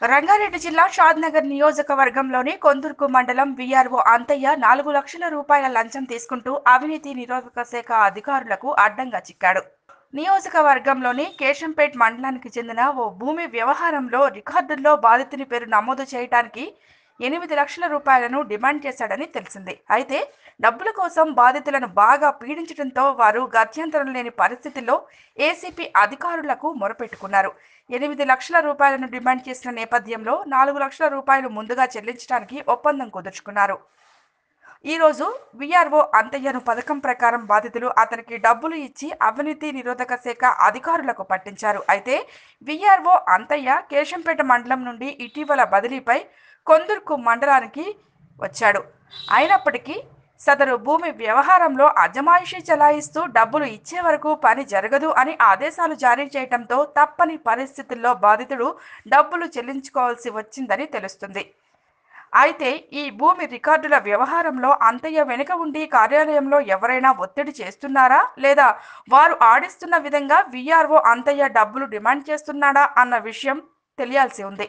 రంగారెడ్డి జిల్లా షాద్నగర్ నియోజకవర్గంలోని కొందుర్కు మండలం వీఆర్ఓ అంతయ్య నాలుగు లక్షల రూపాయల లంచం తీసుకుంటూ అవినీతి నిరోధక శాఖ అధికారులకు అడ్డంగా చిక్కాడు నియోజకవర్గంలోని కేశంపేట్ మండలానికి చెందిన ఓ భూమి వ్యవహారంలో రికార్డుల్లో బాధితుని పేరు నమోదు చేయడానికి ఎనిమిది లక్షల రూపాయలను డిమాండ్ చేశాడని తెలిసింది అయితే డబ్బుల కోసం బాధితులను బాగా పీడించడంతో వారు గత్యంతరం లేని పరిస్థితుల్లో ఏసీపీ అధికారులకు మొరపెట్టుకున్నారు ఎనిమిది లక్షల రూపాయలను డిమాండ్ చేసిన నేపథ్యంలో నాలుగు లక్షల రూపాయలు ముందుగా చెల్లించడానికి ఒప్పందం కుదుర్చుకున్నారు ఈ రోజు విఆర్ఓ అంతయ్యను పథకం ప్రకారం బాధితులు అతనికి డబ్బులు ఇచ్చి అవినీతి నిరోధక శాఖ అధికారులకు పట్టించారు అయితే విఆర్ఓ అంతయ్య కేశంపేట మండలం నుండి ఇటీవల బదిలీపై కొందుర్కు మండలానికి వచ్చాడు అయినప్పటికీ సదరు భూమి వ్యవహారంలో అజమాయిషీ చలాయిస్తూ డబ్బులు ఇచ్చే వరకు పని జరగదు అని ఆదేశాలు జారీ చేయడంతో తప్పని పరిస్థితుల్లో బాధితుడు డబ్బులు చెల్లించుకోవాల్సి వచ్చిందని తెలుస్తుంది అయితే ఈ భూమి రికార్డుల వ్యవహారంలో అంతయ్య వెనుక ఉండి కార్యాలయంలో ఎవరైనా ఒత్తిడి చేస్తున్నారా లేదా వారు ఆడిస్తున్న విధంగా విఆర్ఓ అంతయ్య డబ్బులు డిమాండ్ చేస్తున్నాడా అన్న విషయం తెలియాల్సి ఉంది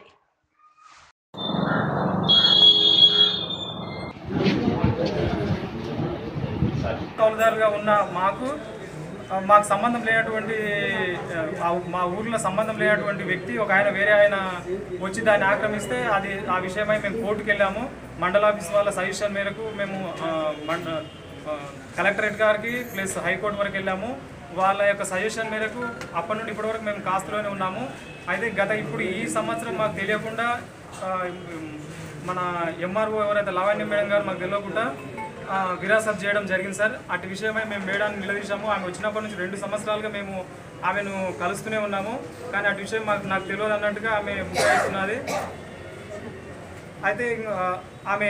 కౌలుదారుగా ఉన్న మాకు ఆ, మాకు సంబంధం లేనటువంటి ఆ, మా ఊర్లో సంబంధం లేనటువంటి వ్యక్తి ఒక ఆయన వేరే ఆయన వచ్చి దాన్ని ఆక్రమిస్తే అది ఆ విషయమై మేము కోర్టుకు వెళ్ళాము మండల ఆఫీస్ వాళ్ళ సజెషన్ మేరకు మేము ఆ, మండ ఆ, కలెక్టరేట్ గారికి ప్లస్ హైకోర్టు వరకు వెళ్ళాము వాళ్ళ యొక్క సజెషన్ మేరకు అప్పటి నుండి ఇప్పటి వరకు మేము కాస్తులోనే ఉన్నాము అయితే గత ఇప్పుడు ఈ సంవత్సరం మాకు తెలియకుండా ఆ, మన ఎంఆర్ఓ ఎవరైతే లావణ్య మేడం గారు మాకు తెలియకుండా ఆ, విరాసత్ చేయడం జరిగింది సార్ అటు విషయమై మేము మేడాన్ని నిలదీశాము ఆమె వచ్చినప్పటి నుంచి రెండు సంవత్సరాలుగా మేము ఆమెను కలుస్తూనే ఉన్నాము కానీ అటు విషయం మాకు నాకు తెలియదు అన్నట్టుగా ఆమె ముఖ్యిస్తున్నది అయితే ఆ, ఆమె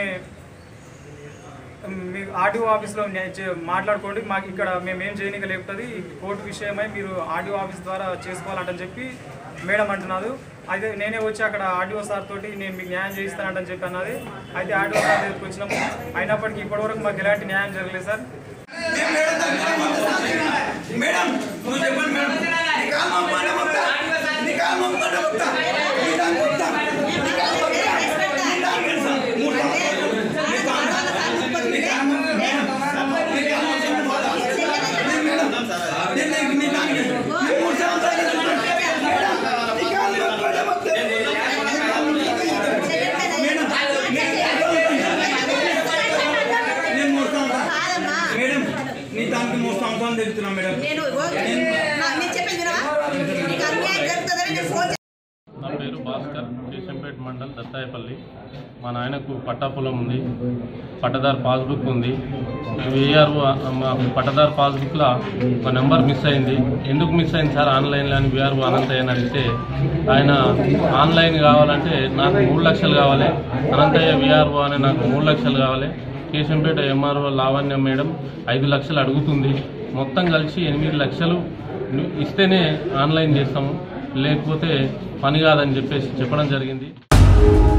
మీ ఆర్డీఓ ఆఫీస్లో నే- చే- మాట్లాడుకోండి మాకు ఇక్కడ మేము ఏం చేయనీక లేపుతుంది కోర్టు విషయమై మీరు ఆర్డీఓ ఆఫీస్ ద్వారా చేసుకోవాలంటని చెప్పి మేడం అంటున్నారు అయితే నేనే వచ్చి అక్కడ ఆర్డీఓ సార్ తోటి నేను మీకు న్యాయం చేయిస్తానంటని చెప్పి అన్నది అయితే ఆర్డీఓ సార్ దగ్గరికి వచ్చినాము అయినప్పటికీ ఇప్పటివరకు మాకు ఎలాంటి న్యాయం జరగలేదు సార్ మేడం నువ్వు చెప్పండి మేడం నికాల్ మమ్మల్ని మొత్తా నికాల్ మమ్మల్ని మొత్తా నికాల్ మొత్తా నికాల్ మొత్తా నికాల్ తెలుసా మూడు సంవత్సరాలు నికాల్ నికాల్ మొత్తా మేడం నికాల్ మొత్తా పోదా మేడం నేను నీకు నీ దానికి నేను మూడు సంవత్సరాలు మేడం నికాల్ మొత్తా మొత్తా నేను మూడు సంవత్సరాలు మేడం నీ దానికి మూడు సంవత్సరాలు తెలుస్తున్నా మేడం నేను ఓకే. నా- నేను చెప్పేది వినవా? నీకు అన్యాయం జరుగుతుందని నేను ఫోన్ నా పేరు భాస్కర్ కేశంపేట మండల్ దత్తాయపల్లి మా నాయనకు పట్టా పొలం ఉంది పట్టదారు పాస్బుక్ ఉంది విఆర్ఓ మా పట్టదారు పాస్బుక్లో ఒక నెంబర్ మిస్ అయింది ఎందుకు మిస్ అయింది సార్ ఆన్లైన్లో అని విఆర్ఓ అనంతయ్య అని అడిగితే ఆయన ఆన్లైన్ కావాలంటే నాకు మూడు లక్షలు కావాలి అనంతయ్య విఆర్ఓ అని నాకు మూడు లక్షలు కావాలి కేశంపేట ఎంఆర్ఓ లావణ్య మేడం ఐదు లక్షలు అడుగుతుంది మొత్తం కలిసి ఎనిమిది లక్షలు ఇస్తేనే ఆన్లైన్ చేస్తాము లేకపోతే పని కాదని చెప్పేసి చెప్పడం జరిగింది